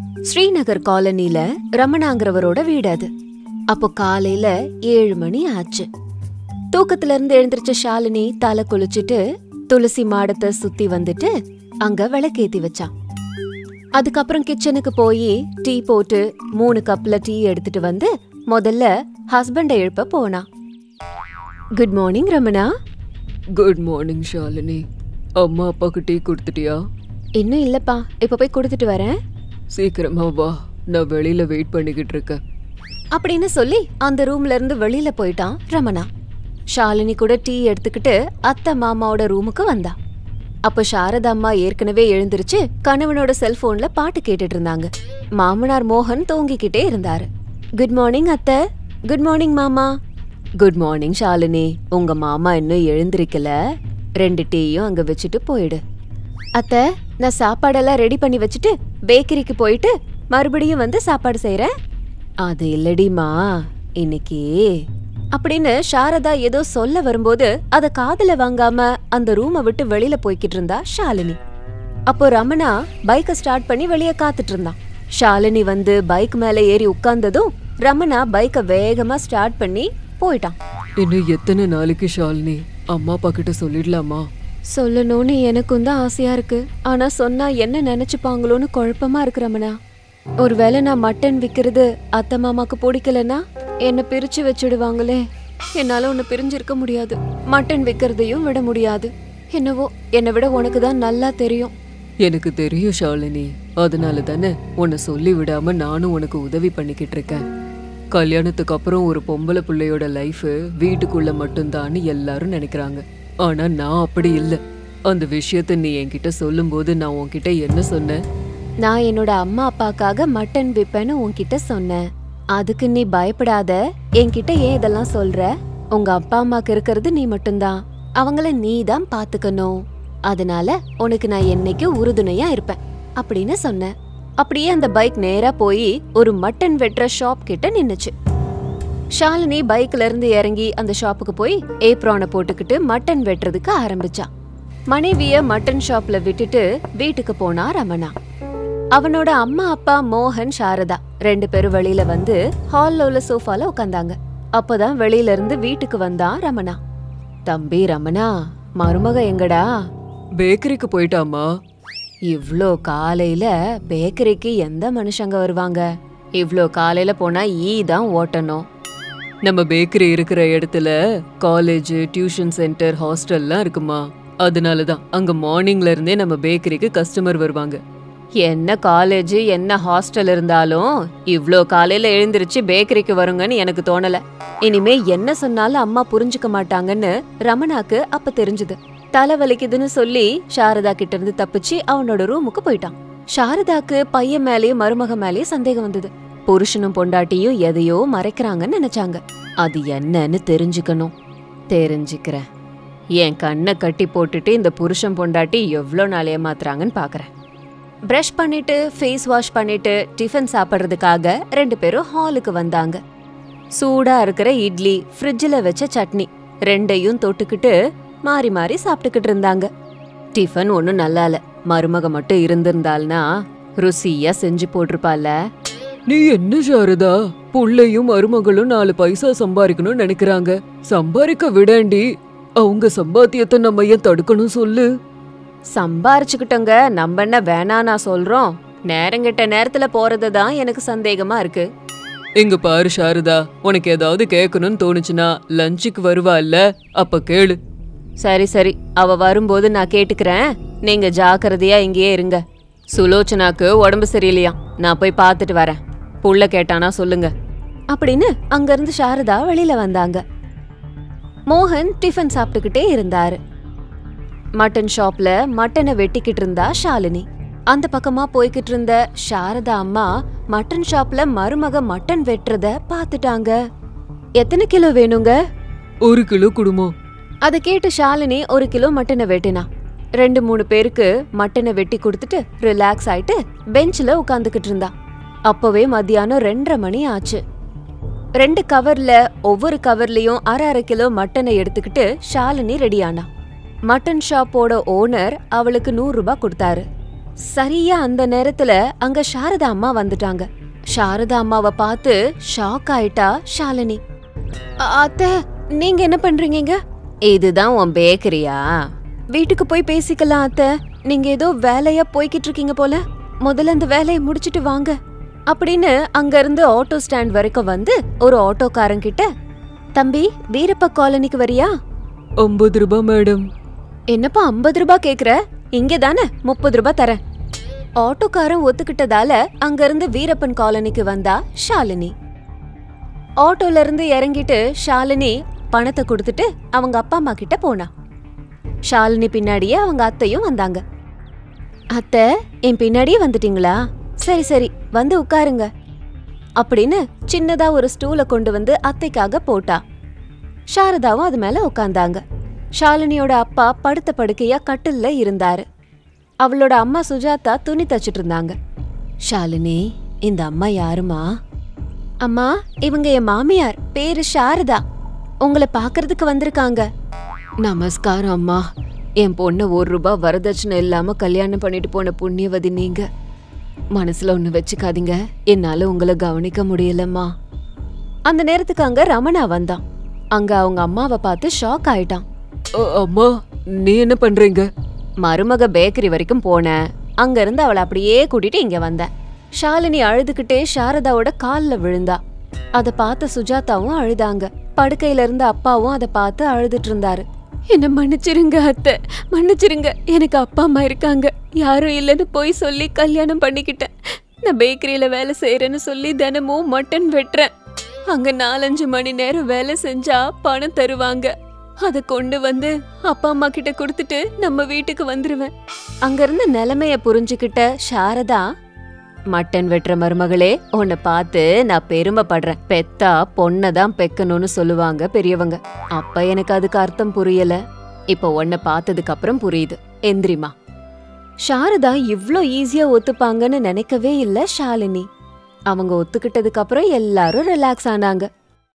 ஸ்ரீநகர் காலனில ரமணாங்கிறவரோட வீடு அது அப்போ காலையில ஏழு மணி ஆச்சு தூக்கத்துல இருந்து எழுந்திருச்ச ஷாலினி தலை குளிச்சுட்டு துளசி மாடத்தை சுத்தி வந்துட்டு அங்க விளக்கேத்தி வச்சான் அதுக்கப்புறம் கிச்சனுக்கு போய் டீ போட்டு மூணு கப்ல டீ எடுத்துட்டு வந்து முதல்ல ஹஸ்பண்டை எழுப்ப போனா good morning Ramana good morning Shalini அம்மா அப்பாக்கு டீ கொடுத்துட்டியா இன்னும் இல்லப்பா இப்ப போய் கொடுத்துட்டு வரேன் சீக்கிரமா வா நான் வெளியில வெயிட் பண்ணிக்கிட்டு இருக்கேன் அப்படின்னு சொல்லி அந்த ரூம்ல இருந்து வெளியில போயிட்டான் ரமணா ஷாலினி கூட டீ எடுத்துக்கிட்டு அத்தை மாமாவோட ரூமுக்கு வந்தா அப்போ சாரதா அம்மா ஏற்கனவே எழுந்திருச்சு கணவனோட செல்போன்ல பாட்டு கேட்டுட்டு இருந்தாங்க மாமனார் மோகன் தூங்கிக்கிட்டே இருந்தாரு குட் மார்னிங் அத்தை குட் மார்னிங் மாமா குட் மார்னிங் ஷாலினி உங்க மாமா இன்னும் எழுந்திருக்கல ரெண்டு டீயும் அங்க வச்சுட்டு போயிடு அத்தை நான் சாப்பாடெல்லாம் ரெடி பண்ணி வச்சுட்டு பேக்கரிக்கு போயிட்டு மறுபடியும் வந்து சாப்பாடு செய்றேன் அது இல்லடிமா இன்னைக்கு அப்படின்னு சாரதா ஏதோ சொல்ல வரும்போது அத காதுல வாங்காம அந்த ரூமை விட்டு வெளியில போய்கிட்டு இருந்தா ஷாலினி அப்போ ரமணா பைக்கை ஸ்டார்ட் பண்ணி வெளியே காத்துட்டு இருந்தான் ஷாலினி வந்து பைக் மேல ஏறி உட்கார்ந்ததும் ரமணா பைக்கை வேகமா ஸ்டார்ட் பண்ணி போயிட்டான் இன்னும் எத்தனை நாளைக்கு ஷாலினி அம்மா அப்பா கிட்ட சொல்லிடலாமா சொல்லணும்னு எனக்கும் தான் ஆசையா இருக்கு ஆனா சொன்னா என்ன நினைச்சுப்பாங்களோன்னு குழப்பமா இருக்கு ரமணா ஒருவேளை நான் மட்டன் விக்கிறது அத்தை மாமாக்கு பிடிக்கலன்னா என்ன பிரிச்சு வச்சிடுவாங்களே என்னால உன்னை பிரிஞ்சிருக்க முடியாது மட்டன் விக்கிறதையும் விட முடியாது என்னவோ என்னை விட உனக்கு தான் நல்லா தெரியும் எனக்கு தெரியும் ஷாலினி அதனால தானே உன்னை சொல்லி விடாம நானும் உனக்கு உதவி பண்ணிக்கிட்டு இருக்கேன் கல்யாணத்துக்கு அப்புறம் ஒரு பொம்பளை பிள்ளையோட லைஃப் வீட்டுக்குள்ள மட்டும்தான்னு எல்லாரும் நினைக்கிறாங்க ஆனா நான் அப்படி இல்லை அந்த விஷயத்த நீ என்கிட்ட சொல்லும்போது நான் உன்கிட்ட என்ன சொன்னேன் நான் என்னோட அம்மா அப்பாக்காக மட்டன் விப்பேன்னு உன்கிட்ட சொன்னேன் அதுக்கு நீ பயப்படாத என்கிட்ட ஏன் இதெல்லாம் சொல்ற உங்க அப்பா அம்மாக்கு இருக்கிறது நீ மட்டும்தான் அவங்கள நீ தான் பாத்துக்கணும் அதனால உனக்கு நான் என்னைக்கு உறுதுணையா இருப்பேன் அப்படின்னு சொன்னேன் அப்படியே அந்த பைக் நேரா போய் ஒரு மட்டன் வெட்டுற ஷாப் கிட்ட நின்னுச்சு ஷாலினி பைக்ல இருந்து இறங்கி அந்த ஷாப்புக்கு போய் ஏப்ரானை போட்டுக்கிட்டு மட்டன் வெட்டுறதுக்கு ஆரம்பிச்சா மனைவிய மட்டன் ஷாப்ல விட்டுட்டு வீட்டுக்கு போனா ரமணா அவனோட அம்மா அப்பா மோகன் சாரதா ரெண்டு பேரும் வெளியில வந்து ஹால்ல உள்ள சோஃபால உட்காந்தாங்க அப்பதான் வெளியில இருந்து வீட்டுக்கு வந்தான் ரமணா தம்பி ரமணா மருமக எங்கடா பேக்கரிக்கு போயிட்டாமா இவ்ளோ காலையில பேக்கரிக்கு எந்த மனுஷங்க வருவாங்க இவ்ளோ காலையில போனா ஈ தான் ஓட்டணும் நம்ம பேக்கரி இருக்கிற இடத்துல காலேஜ் டியூஷன் சென்டர் ஹாஸ்டல்லாம் இருக்குமா அதனால தான் அங்க மார்னிங்ல இருந்தே நம்ம பேக்கரிக்கு கஸ்டமர் வருவாங்க என்ன காலேஜ் என்ன ஹாஸ்டல் இருந்தாலும் இவ்ளோ காலையில எழுந்திருச்சு பேக்கரிக்கு வருங்கன்னு எனக்கு தோணல இனிமே என்ன சொன்னாலும் அம்மா புரிஞ்சுக்க மாட்டாங்கன்னு ரமணாக்கு அப்ப தெரிஞ்சது தலை வலிக்குதுன்னு சொல்லி சாரதா கிட்ட இருந்து தப்பிச்சு அவனோட ரூமுக்கு போயிட்டான் சாரதாக்கு பையன் மேலயும் மருமக மேலயும் சந்தேகம் வந்தது புருஷனும் பொண்டாட்டியும் எதையோ மறைக்கிறாங்கன்னு நினைச்சாங்க அது என்னன்னு தெரிஞ்சுக்கணும் தெரிஞ்சுக்கிறேன் என் கண்ணை கட்டி போட்டுட்டு இந்த புருஷன் பொண்டாட்டி எவ்வளோ நாள் ஏமாத்துறாங்கன்னு பாக்குறேன் பிரஷ் பண்ணிட்டு ஃபேஸ் வாஷ் பண்ணிட்டு டிஃபன் சாப்பிட்றதுக்காக ரெண்டு பேரும் ஹாலுக்கு வந்தாங்க சூடா இருக்கிற இட்லி ஃப்ரிட்ஜில் வச்ச சட்னி ரெண்டையும் தொட்டுக்கிட்டு மாறி மாறி சாப்பிட்டுக்கிட்டு இருந்தாங்க டிஃபன் ஒன்றும் நல்லா இல்ல மருமக மட்டும் இருந்திருந்தாள்னா ருசியா செஞ்சு போட்டிருப்பால நீ என்ன சாரதா புள்ளையும் மருமகளும் நாலு பைசா சம்பாதிக்கணும்னு நினைக்கிறாங்க சம்பாதிக்க விடேண்டி அவங்க சம்பாத்தியத்தை நம்ம ஏன் தடுக்கணும் சொல்லு சம்பாரிச்சுக்கிட்டோங்க நம்ம என்ன வேணா நான் சொல்றோம் நேரங்கிட்ட நேரத்துல போறது தான் எனக்கு சந்தேகமா இருக்கு இங்க பாரு சாரதா உனக்கு ஏதாவது கேட்கணும்னு தோணுச்சுன்னா லஞ்சுக்கு வருவா இல்ல அப்ப கேளு சரி சரி அவ வரும்போது நான் கேட்டுக்கிறேன் நீங்க ஜாக்கிரதையா இங்கேயே இருங்க சுலோச்சனாக்கு உடம்பு சரியில்லையா நான் போய் பார்த்துட்டு வரேன் புள்ள கேட்டானா சொல்லுங்க அப்படின்னு அங்கிருந்து சாரதா வெளியில வந்தாங்க மோகன் டிஃபன் சாப்பிட்டுக்கிட்டே இருந்தாரு மட்டன் ஷாப்ல மட்டனை வெட்டிக்கிட்டு இருந்தா ஷாலினி அந்த பக்கமா போய்கிட்டு இருந்த சாரதா அம்மா மட்டன் ஷாப்ல மருமக மட்டன் வெட்டுறத பாத்துட்டாங்க எத்தனை கிலோ வேணுங்க ஒரு கிலோ குடும்பம் அதை கேட்டு ஷாலினி ஒரு கிலோ மட்டனை வெட்டினா ரெண்டு மூணு பேருக்கு மட்டனை வெட்டி கொடுத்துட்டு ரிலாக்ஸ் ஆயிட்டு பெஞ்சில் உட்காந்துக்கிட்டு இருந்தா அப்பவே மத்தியானம் ரெண்டரை மணி ஆச்சு ரெண்டு கவர்ல ஒவ்வொரு கவர்லயும் அரை அரை கிலோ மட்டனை எடுத்துக்கிட்டு ஷாலினி ரெடியானா மட்டன் ஷாப்போட ஓனர் அவளுக்கு நூறு ரூபாய் கொடுத்தாரு சரியா அந்த நேரத்துல அங்க சாரதா அம்மா வந்துட்டாங்க சாரதா அம்மாவை பார்த்து ஷாக் ஆயிட்டா ஷாலினி "அ- அத்தை நீங்க என்ன பண்றீங்க இதுதான் உன் பேக்கரியா வீட்டுக்கு போய் பேசிக்கலாம் அத்தை நீங்க ஏதோ வேலையா போய்கிட்டு இருக்கீங்க போல முதல்ல அந்த வேலையை முடிச்சிட்டு வாங்க அப்படின்னு அங்க இருந்து ஆட்டோ ஸ்டாண்ட் வரைக்கும் வந்து ஒரு ஆட்டோக்காரன் கிட்ட தம்பி வீரப்ப காலனிக்கு வரியா ஐம்பது ரூபாய் மேடம் என்னப்பா ஐம்பது ரூபாய் கேக்குற இங்க தானே முப்பது ரூபாய் தரேன் ஆட்டோக்காரன் ஒத்துக்கிட்டதால அங்க இருந்து வீரப்பன் காலனிக்கு வந்தா ஷாலினி ஆட்டோல இருந்து இறங்கிட்டு ஷாலினி பணத்தை கொடுத்துட்டு அவங்க அப்பா அம்மா கிட்ட போனா ஷாலினி பின்னாடியே அவங்க அத்தையும் வந்தாங்க அத்தை என் பின்னாடியே வந்துட்டீங்களா சரி சரி வந்து உட்காருங்க அப்படின்னு சின்னதா ஒரு ஸ்டூலை கொண்டு வந்து அத்தைக்காக போட்டா சாரதாவும் அது மேல உட்காந்தாங்க ஷாலினியோட அப்பா படுத்த படுக்கையா கட்டில்ல இருந்தாரு அவளோட அம்மா சுஜாதா துணி தச்சிட்டு இருந்தாங்க ஷாலினி இந்த அம்மா யாருமா அம்மா இவங்க என் மாமியார் பேரு சாரதா உங்களை பார்க்கறதுக்கு வந்திருக்காங்க நமஸ்காரம் அம்மா என் பொண்ணு ஒரு ரூபாய் வரதட்சணை இல்லாம கல்யாணம் பண்ணிட்டு போன புண்ணியவதி நீங்க மனசுல ஒண்ணு வச்சுக்காதீங்க என்னால உங்களை கவனிக்க முடியலம்மா அந்த நேரத்துக்கு அங்க ரமணா வந்தான் அங்க அவங்க அம்மாவை பார்த்து ஷாக் ஆயிட்டான் அ, அம்மா நீ என்ன பண்றீங்க மருமக பேக்கரி வரைக்கும் போனேன் அங்க இருந்து அவளை அப்படியே கூட்டிட்டு இங்க வந்தேன் ஷாலினி அழுதுகிட்டே சாரதாவோட கால்ல விழுந்தா அத பார்த்த சுஜாதாவும் அழுதாங்க படுக்கையில இருந்த அப்பாவும் அத பார்த்து அழுதுட்டு இருந்தாரு என்ன மன்னிச்சிருங்க அத்தை மன்னிச்சிருங்க எனக்கு அப்பா அம்மா இருக்காங்க யாரும் இல்லைன்னு போய் சொல்லி கல்யாணம் பண்ணிக்கிட்டேன் நான் பேக்கரியில வேலை செய்யறேன்னு சொல்லி தினமும் மட்டன் வெட்டுறேன் அங்க நாலஞ்சு மணி நேரம் வேலை செஞ்சா பணம் தருவாங்க அத கொண்டு வந்து அப்பா அம்மா கிட்ட கொடுத்துட்டு நம்ம வீட்டுக்கு வந்துருவேன் அங்க இருந்த நிலைமைய புரிஞ்சுக்கிட்ட சாரதா மட்டன் வெட்டுற மருமகளே உன்னை பார்த்து நான் பெருமைப்படுறேன் பெத்தா பொண்ணை தான் பெக்கணும்னு சொல்லுவாங்க பெரியவங்க அப்ப எனக்கு அதுக்கு அர்த்தம் புரியல இப்ப உன்னை பார்த்ததுக்கு அப்புறம் புரியுது எந்திரிமா சாரதா இவ்ளோ ஈஸியா ஒத்துப்பாங்கன்னு நினைக்கவே இல்ல ஷாலினி அவங்க ஒத்துக்கிட்டதுக்கு அப்புறம் எல்லாரும் ரிலாக்ஸ் ஆனாங்க